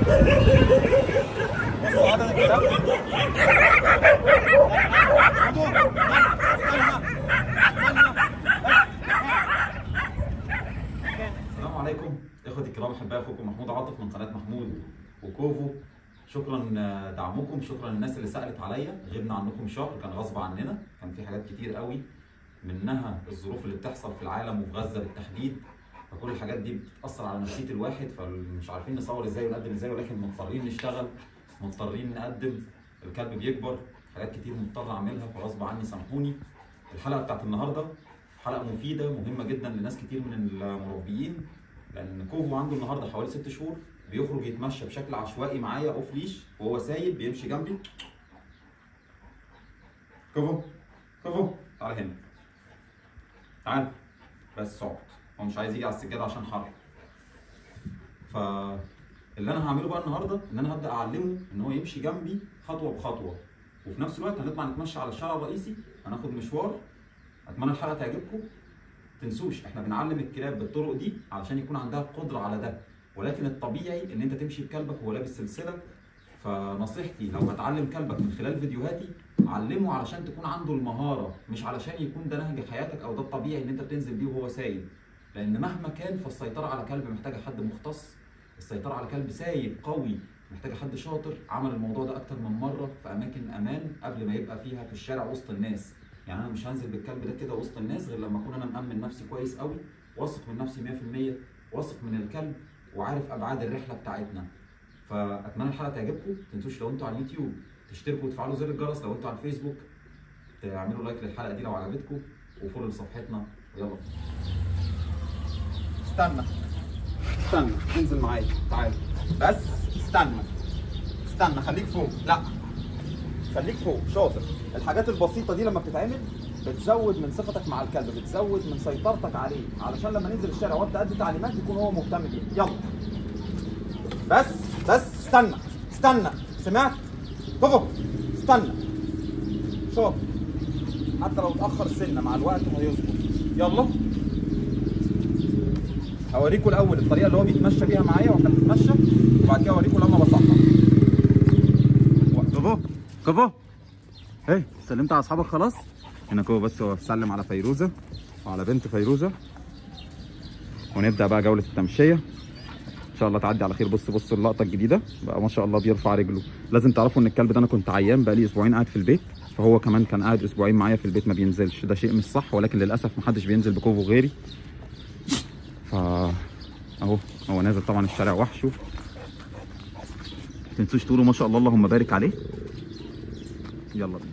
بصوا عدد الكلاب السلام عليكم اخوتي الكرام احبائي اخوكم محمود عاطف من قناه محمود وكوفو شكرا آه، دعمكم شكرا للناس اللي سالت عليا غبنا عنكم شهر كان غصب عننا كان في حاجات كتير قوي منها الظروف اللي بتحصل في العالم وفي غزه بالتحديد فكل الحاجات دي بتاثر على نفسيه الواحد فمش عارفين نصور ازاي ونقدم ازاي ولكن مضطرين نشتغل مضطرين نقدم الكلب بيكبر حاجات كتير مضطر اعملها فغصب عني سامحوني الحلقه بتاعت النهارده حلقه مفيده مهمه جدا لناس كتير من المربيين لان كوفو عنده النهارده حوالي ست شهور بيخرج يتمشى بشكل عشوائي معايا اوف ليش وهو سايب بيمشي جنبي كوفو كوفو تعالى هنا تعال بس اقعد هو مش عايز يجي على السجاده عشان حر ف اللي انا هعمله بقى النهارده ان انا هبدا اعلمه ان هو يمشي جنبي خطوه بخطوه وفي نفس الوقت هنطلع نتمشى على الشارع الرئيسي هناخد مشوار اتمنى الحلقه تعجبكم تنسوش احنا بنعلم الكلاب بالطرق دي علشان يكون عندها القدره على ده ولكن الطبيعي ان انت تمشي بكلبك وهو لابس سلسله فنصيحتي لو هتعلم كلبك من خلال فيديوهاتي علمه علشان تكون عنده المهاره مش علشان يكون ده نهج حياتك او ده الطبيعي ان انت بتنزل بيه وهو سايب لان مهما كان فالسيطره على كلب محتاجه حد مختص السيطره على كلب سايب قوي محتاجه حد شاطر عمل الموضوع ده اكتر من مره في اماكن امان قبل ما يبقى فيها في الشارع وسط الناس يعني انا مش هنزل بالكلب ده كده وسط الناس غير لما اكون انا مامن نفسي كويس قوي واثق من نفسي 100% واثق من الكلب وعارف ابعاد الرحله بتاعتنا فاتمنى الحلقه تعجبكم تنسوش لو انتوا على اليوتيوب تشتركوا وتفعلوا زر الجرس لو انتوا على الفيسبوك تعملوا لايك للحلقه دي لو عجبتكم وفولو لصفحتنا ويلا استنى استنى انزل معايا تعال بس استنى استنى خليك فوق لا خليك فوق شاطر الحاجات البسيطه دي لما بتتعمل بتزود من ثقتك مع الكلب بتزود من سيطرتك عليه علشان لما ننزل الشارع وابدا ادي تعليمات يكون هو مهتم بيها يلا بس بس استنى استنى سمعت كفو استنى شوف حتى لو اتاخر سنه مع الوقت هيظبط يلا هوريكم الاول الطريقه اللي هو بيتمشى بيها معايا واحنا بنتمشى وبعد كده اوريكم لما بصحى كفو كفو ايه سلمت على اصحابك خلاص هنا كفو بس هو سلم على فيروزه وعلى بنت فيروزه ونبدا بقى جوله التمشيه ان شاء الله تعدي على خير بص بص اللقطه الجديده بقى ما شاء الله بيرفع رجله لازم تعرفوا ان الكلب ده انا كنت عيان بقى لي اسبوعين قاعد في البيت فهو كمان كان قاعد اسبوعين معايا في البيت ما بينزلش ده شيء مش صح ولكن للاسف محدش بينزل بكوفو غيري فا اهو هو نازل طبعا الشارع وحشه تنسوش تقولوا ما شاء الله اللهم بارك عليه يلا بينا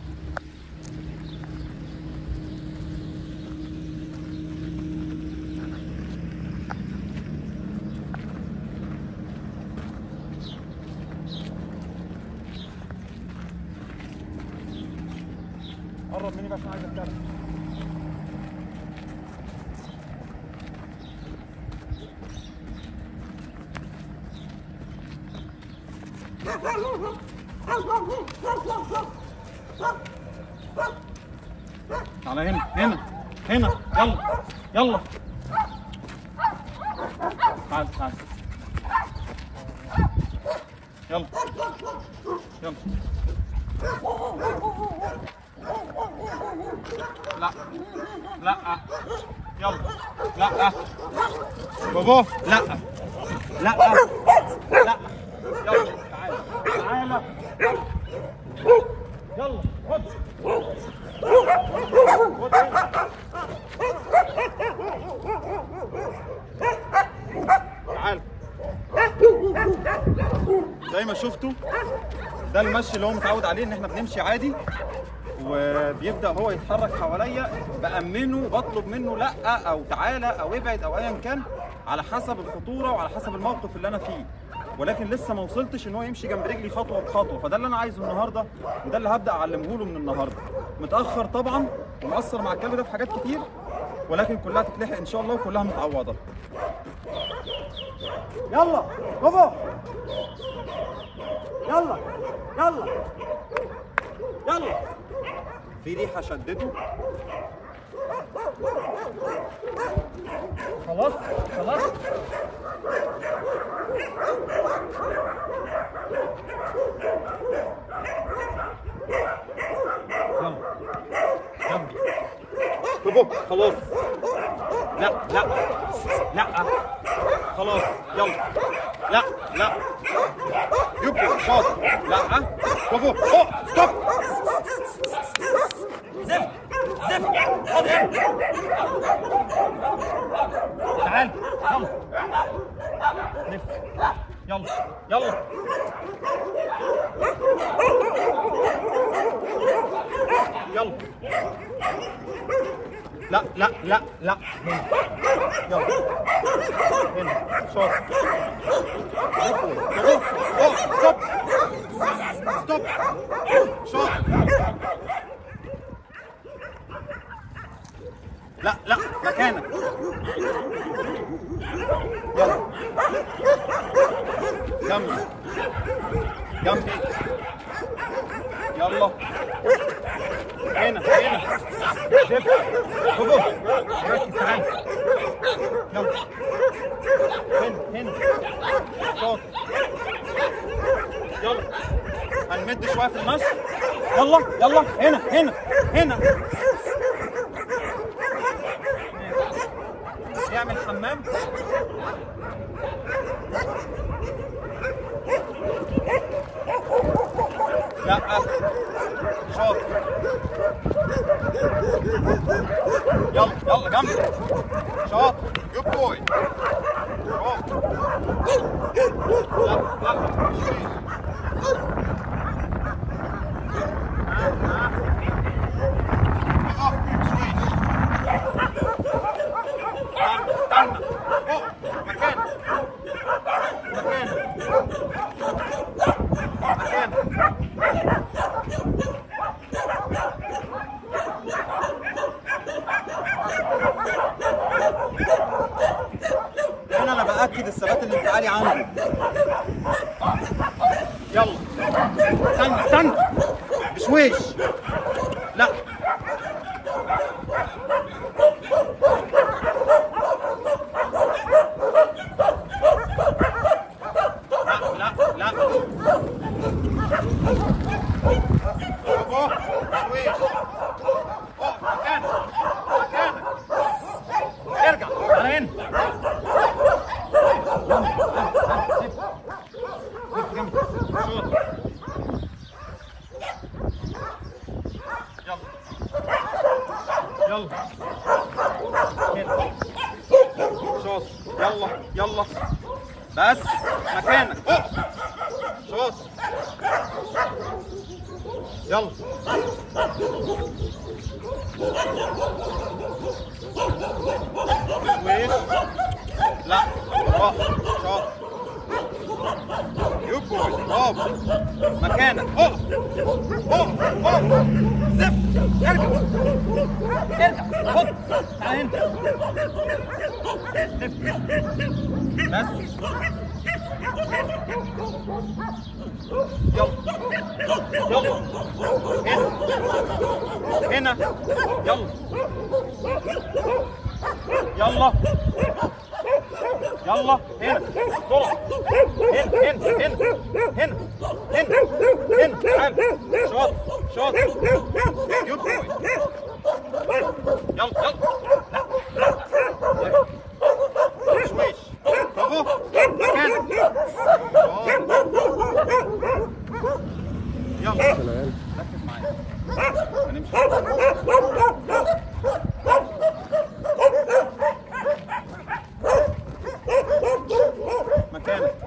قرب مني بس عايز اتكلم تعالى هنا هنا هنا يلا يلا تعال تعال يلا يلا لا لا يلا لا بابا لا لا لا يلا تعال تعال يلا خد خد هنا. تعال زي ما شفتوا ده المشي اللي هو متعود عليه ان احنا بنمشي عادي وبيبدا هو يتحرك حواليا بامنه بطلب منه لا او تعالى او ابعد او ايا كان على حسب الخطوره وعلى حسب الموقف اللي انا فيه ولكن لسه ما وصلتش ان هو يمشي جنب رجلي خطوه بخطوه فده اللي انا عايزه النهارده وده اللي هبدا اعلمه له من النهارده متاخر طبعا ومقصر مع الكلب ده في حاجات كتير ولكن كلها تتلحق ان شاء الله وكلها متعوضه يلا بابا يلا يلا يلا في ريحه شدته خلاص خلاص كفو خلاص لا لا لا خلاص يلا لا لا يبقى شاطر لا كفو أوه، ستوب زف زف خد هنا تعال يلا لف يلا يلا يلا لا لا لا لا هنا يلا هنا شاطر يلا أوه، ستوب ستوب شاطر لا لا مكانك يلا جنبي جنبي يلا هنا هنا شف خذوا ركز تعال يلا هنا هنا شاطر يلا هنمد شويه في المشي يلا يلا هنا هنا هنا يعمل حمام لا شاطر يلا يلا جنبي شاطر جود بوي شاطر لا لا مش فيه. اه مش فيه. استنى استنى أوه، مكانك مكانك مكانك هنا انا باكد الثبات الانفعالي عنده يلا استنى استنى بشويش لا لا لا لا برافو شويش اقف مكانك مكانك ارجع على هنا لف جنبي شوط يلا يلا هنا شوط يلا يلا بس مكانك اقف شوط يلا وين لا اقف شاطر يو بوي برافو مكانك اقف اقف اقف زف ارجع ارجع خد تعال هنا لف بس يلا يلا هنا هنا يلا يلا يلا هنا بسرعة هنا هنا هنا هنا هنا هنا تعال شاطر شاطر يب بوي يلا يلا لا لا شويش برافو مكانك شاطر يلا ركز معايا هنمشي مكانك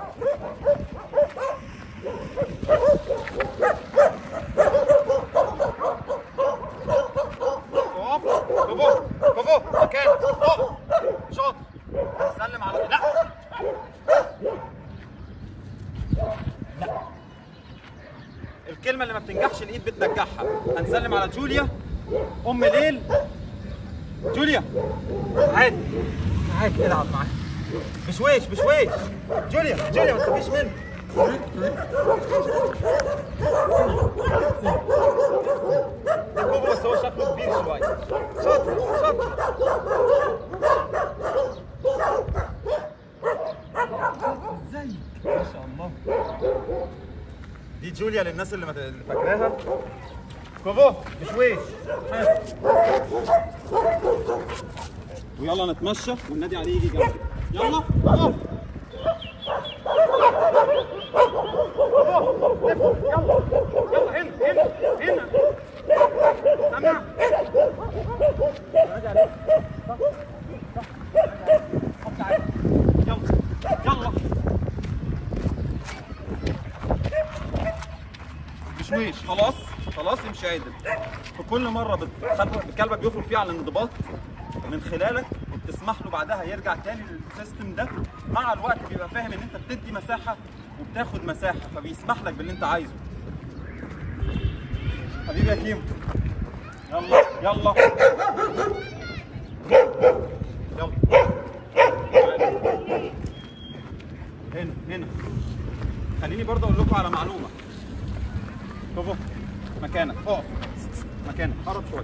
اقف برافو برافو مكانك اقف شاطر سلم على لا لا الكلمة اللي ما بتنجحش الايد بتنجحها هنسلم على جوليا ام ليل جوليا عادي عادي العب معاها بشويش بشويش جوليا جوليا ما تخافيش مني ده كوبا بس هو شكله كبير شوية شاطر شاطر ازيك ما شاء الله دي جوليا للناس اللي ما ت- اللي فاكراها كوفو بشويش ها. ويلا نتمشى والنادي عليه يجي جنبي يلا اقف يلا هنا هنا هنا سامع نادي عليك صح صح حط عليك يلا يلا مشويش خلاص خلاص امشي عادل في كل مره بتخل- كلبك بيخرج فيها على الانضباط من خلالك وبتسمح له بعدها يرجع تاني للسيستم ده مع الوقت بيبقى فاهم ان انت بتدي مساحه وبتاخد مساحه فبيسمح لك باللي انت عايزه حبيبي يا كيمو يلا يلا يلا هنا هنا خليني برضه اقول لكم على معلومه شوفوا مكانك اقف مكانك قرب شويه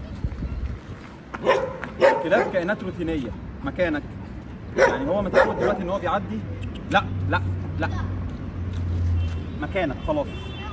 الكلاب كائنات روتينيه مكانك يعني هو متعود دلوقتي ان هو بيعدي لا لا لا مكانك خلاص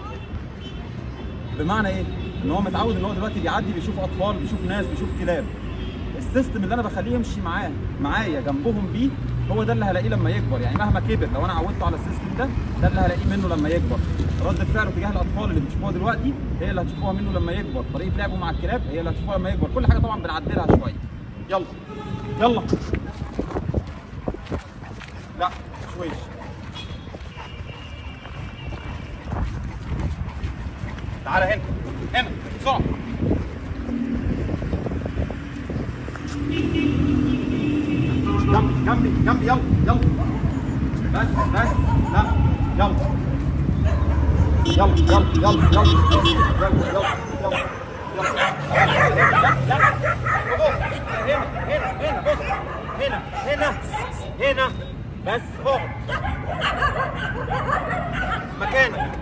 بمعنى ايه ان هو متعود ان هو دلوقتي بيعدي بيشوف اطفال بيشوف ناس بيشوف كلاب السيستم اللي انا بخليه يمشي معاه معايا جنبهم بيه هو ده اللي هلاقيه لما يكبر يعني مهما كبر لو انا عودته على السيستم ده ده اللي هلاقيه منه لما يكبر ردة فعله تجاه الاطفال اللي بتشوفوها دلوقتي هي اللي هتشوفوها منه لما يكبر طريقه لعبه مع الكلاب هي اللي هتشوفوها لما يكبر كل حاجه طبعا بنعدلها شويه يلا يلا لا شويش تعالى هنا هنا بسرعه جنبي جنبي جنبي يلا يلا بس بس لا يلا يلا يلا يلا يلا يلا يلا يلا هنا هنا هنا بص هنا هنا هنا بس اقعد مكانك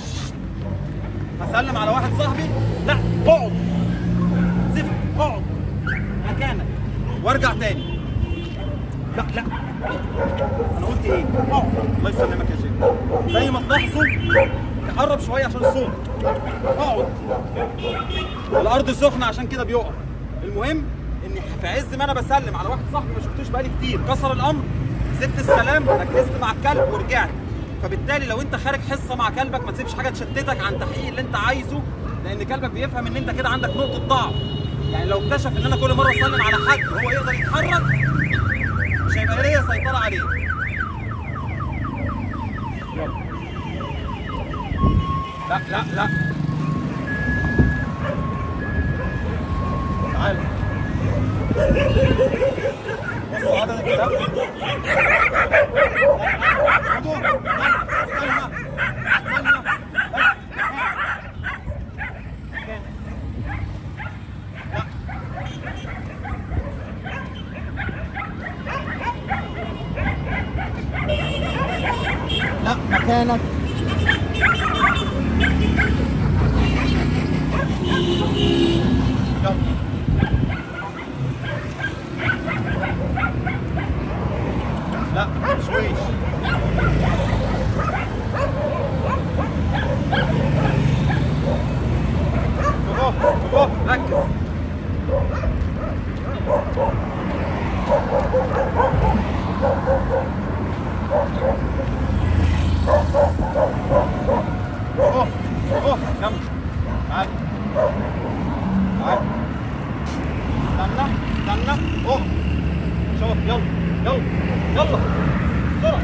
هسلم على واحد صاحبي لا اقعد زفت اقعد مكانك وارجع تاني لا لا انا قلت ايه؟ اقعد الله يسلمك يا شيخ زي ما تلاحظوا قرب شويه عشان الصوت اقعد الارض سخنه عشان كده بيقف المهم ان في عز ما انا بسلم على واحد صاحبي ما شفتوش بقالي كتير كسر الامر سبت السلام ركزت مع الكلب ورجعت فبالتالي لو انت خارج حصه مع كلبك ما تسيبش حاجه تشتتك عن تحقيق اللي انت عايزه لان كلبك بيفهم ان انت كده عندك نقطه ضعف يعني لو اكتشف ان انا كل مره اسلم على حد وهو يقدر يتحرك مش هيبقى ليا سيطره عليه يلا لا لا لا تعال بصوا عدد الكلاب خدوا. استنى استنى لا مكانك يلا لا شويش اهو اهو ركز اهو اهو جنب تعال تعال استنى استنى اهو شوف يلا يلا يلا بسرعة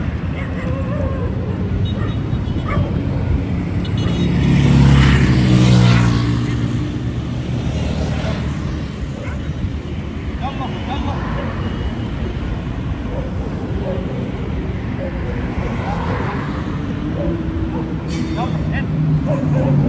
يلا يلا يلا هنا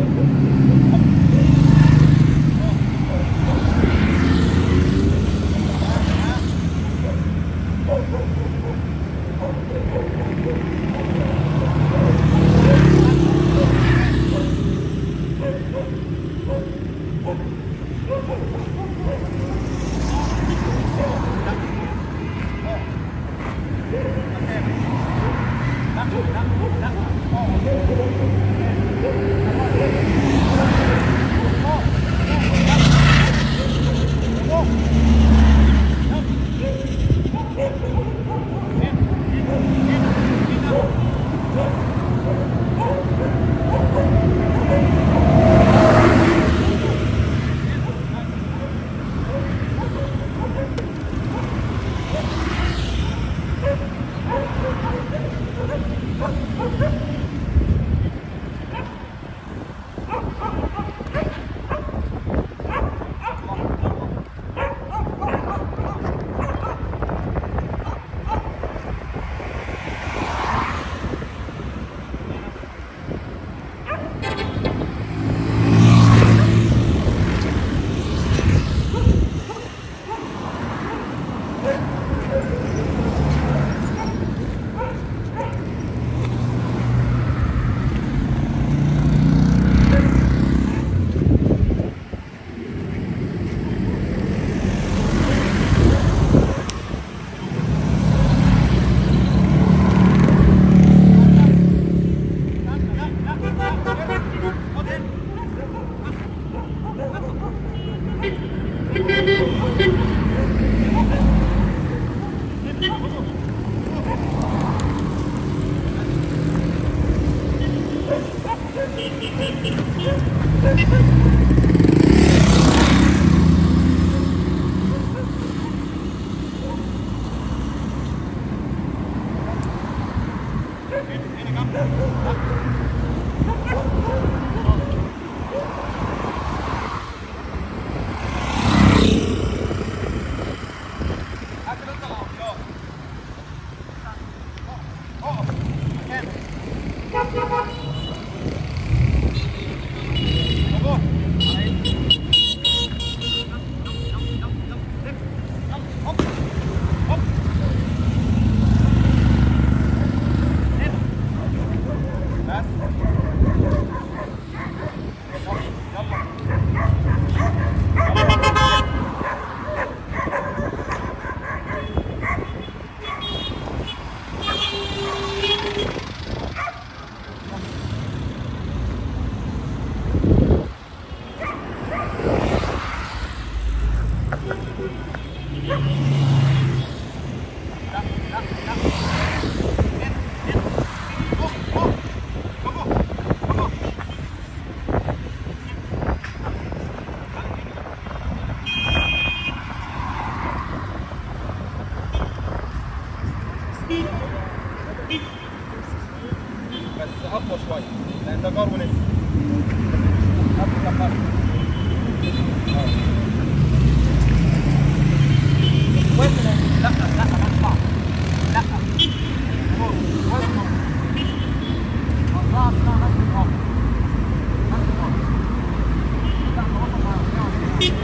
بس اقوى شويه لان ده جار ولسه قبل كم مرة. آه. وزن لا لا ما ينفعش لا وزنه أربعة اسمها نفس الأمر نفس الأمر لا خلاص ما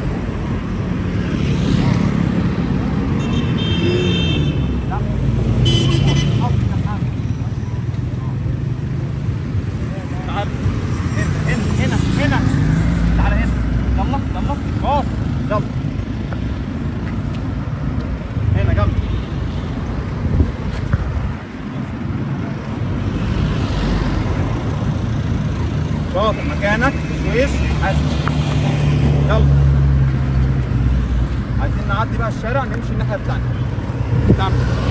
لا تعال هنا هنا هنا تعال هنا يلا يلا اقعد يلا هنا جنب شاطر مكانك كويس حاسب يلا عايزين نعدي بقى الشارع نمشي الناحية التانية تعال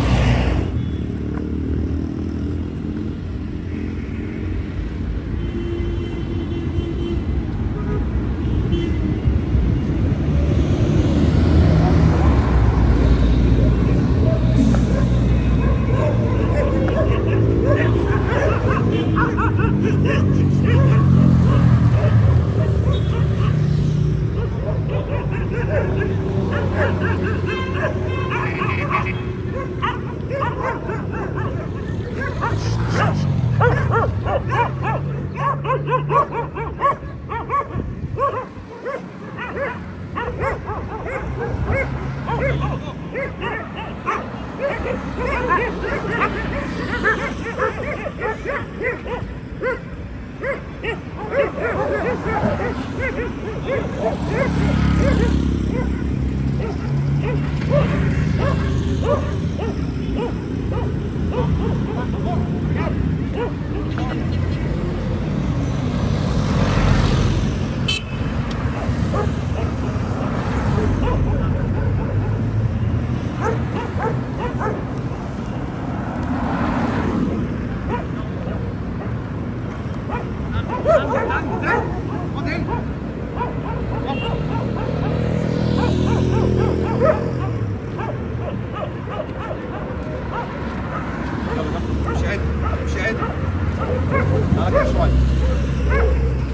مش قادر مش قادر تعالى كده شوية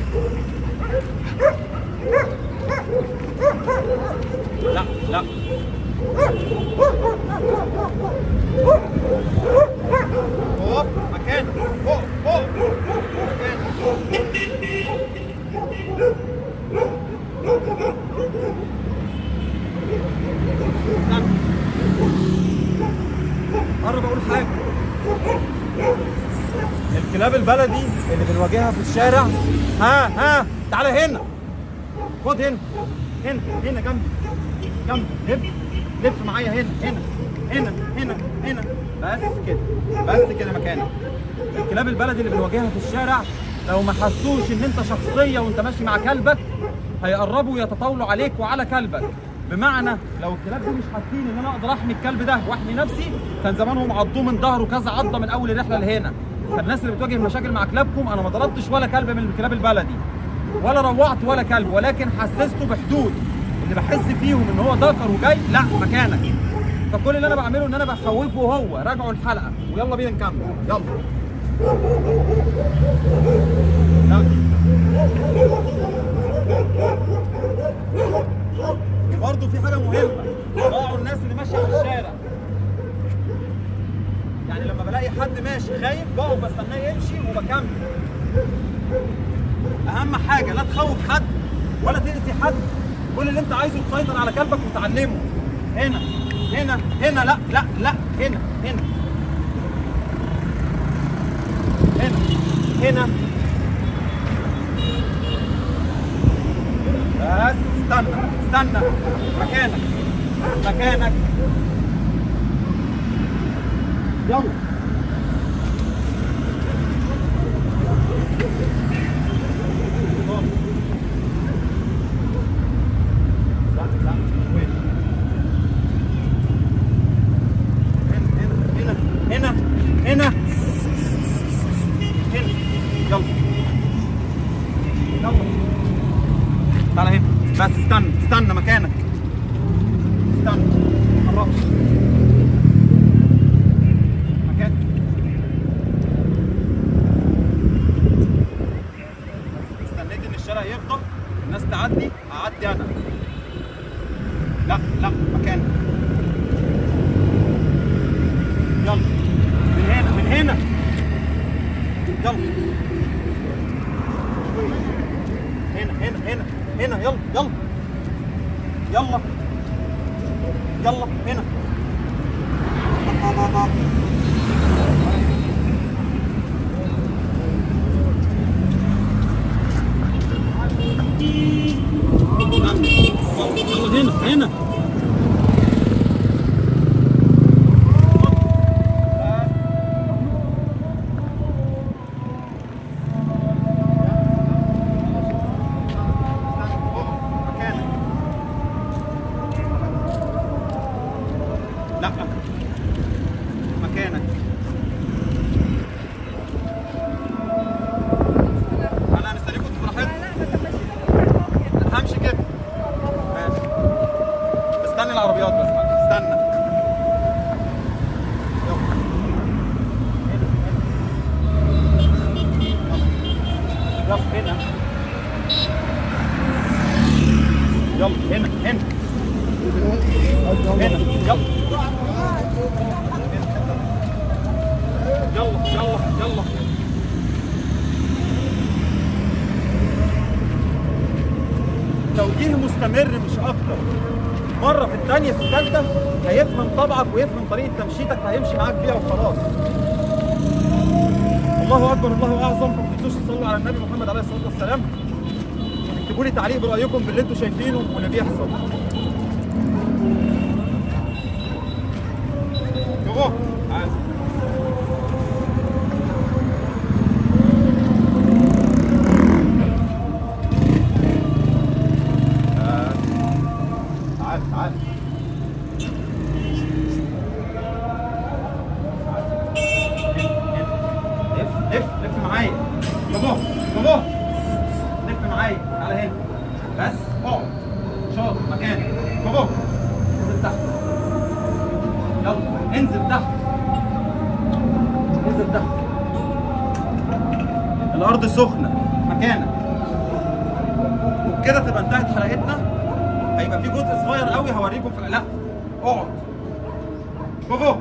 لا لا اقف مكانك اقف اقف مكانك استنى. قرب اقول حاجه الكلاب البلدي اللي بنواجهها في الشارع ها ها تعالى هنا خد هنا هنا هنا جنبي جنبي لف لف معايا هنا هنا هنا هنا هنا بس كده بس كده مكانك الكلاب البلدي اللي بنواجهها في الشارع لو ما حسوش ان انت شخصيه وانت ماشي مع كلبك هيقربوا يتطاولوا عليك وعلى كلبك بمعنى لو الكلاب دي مش حاسين ان انا اقدر احمي الكلب ده واحمي نفسي كان زمانهم عضوه من ظهره كذا عضه من اول الرحله لهنا فالناس اللي بتواجه مشاكل مع كلابكم انا ما ضربتش ولا كلب من الكلاب البلدي ولا روعت ولا كلب ولكن حسسته بحدود اللي بحس فيهم ان هو ذكر وجاي لا مكانك فكل اللي انا بعمله ان انا بخوفه هو راجعوا الحلقه ويلا بينا نكمل يلا يلا. برضه في حاجه مهمه راعوا الناس اللي ماشيه في الشارع يعني لما بلاقي حد ماشي خايف بقف بستناه يمشي وبكمل اهم حاجه لا تخوف حد ولا تاذي حد كل اللي انت عايزه تسيطر على كلبك وتعلمه هنا هنا هنا لا لا لا هنا هنا هنا هنا بس استنى استنى مكانك مكانك يلا لا لا وين هنا هنا هنا هنا هنا يلا يلا تعالى هنا بس استنى استنى مكانك استنى ما تقربش مكانك استنيت ان الشارع يفضى الناس تعدي اعدي انا لا لا مكانك يلا من هنا من هنا يلا هنا هنا هنا هنا يلا يلا يلا يلا هنا يلا هنا هنا مكانك لا مكانك انا مستنيكم تبقوا براحتكم همشي كده ماشي استني العربيات بس معلش. استنى يلا هنا يلا هنا هنا هنا يلا يلا يلا يلا توجيه مستمر مش اكتر مره في الثانيه في الثالثه هيفهم طبعك ويفهم طريقه تمشيتك فهيمشي معاك بيها وخلاص الله اكبر الله اعظم ما تنسوش تصلوا على النبي محمد عليه الصلاه والسلام اكتبوا لي تعليق برايكم باللي انتم شايفينه واللي بيحصل يلا تعال تعال تعال لف لف لف معايا يابا يابا لف معايا تعالى هنا بس اقعد شاطر مكانك يابا انزل تحت يلا انزل تحت انزل تحت الارض سخنه مكانك وبكده تبقى انتهت حلقتنا هيبقى في جزء صغير قوي هوريكم في لا اقعد بابا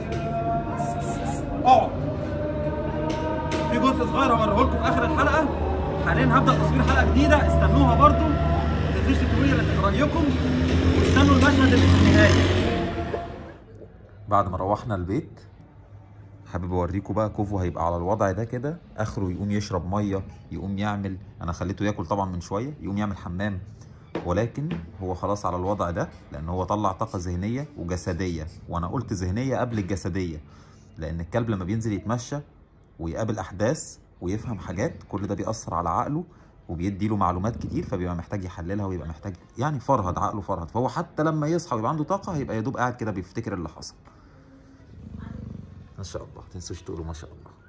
اقعد في جزء صغير هوريه لكم في اخر الحلقه حاليا هبدا تصوير حلقه جديده استنوها برضو ما تنسوش تكتبوا لي رايكم واستنوا المشهد اللي في النهايه بعد ما روحنا البيت حابب اوريكم بقى كوفو هيبقى على الوضع ده كده اخره يقوم يشرب ميه يقوم يعمل انا خليته ياكل طبعا من شويه يقوم يعمل حمام ولكن هو خلاص على الوضع ده لان هو طلع طاقه ذهنيه وجسديه وانا قلت ذهنيه قبل الجسديه لان الكلب لما بينزل يتمشى ويقابل احداث ويفهم حاجات كل ده بيأثر على عقله وبيدي له معلومات كتير فبيبقى محتاج يحللها ويبقى محتاج يعني فرهد عقله فرهد فهو حتى لما يصحى ويبقى عنده طاقه هيبقى يا دوب قاعد كده بيفتكر اللي حصل ما شاء الله تنسوش تقولوا ما شاء الله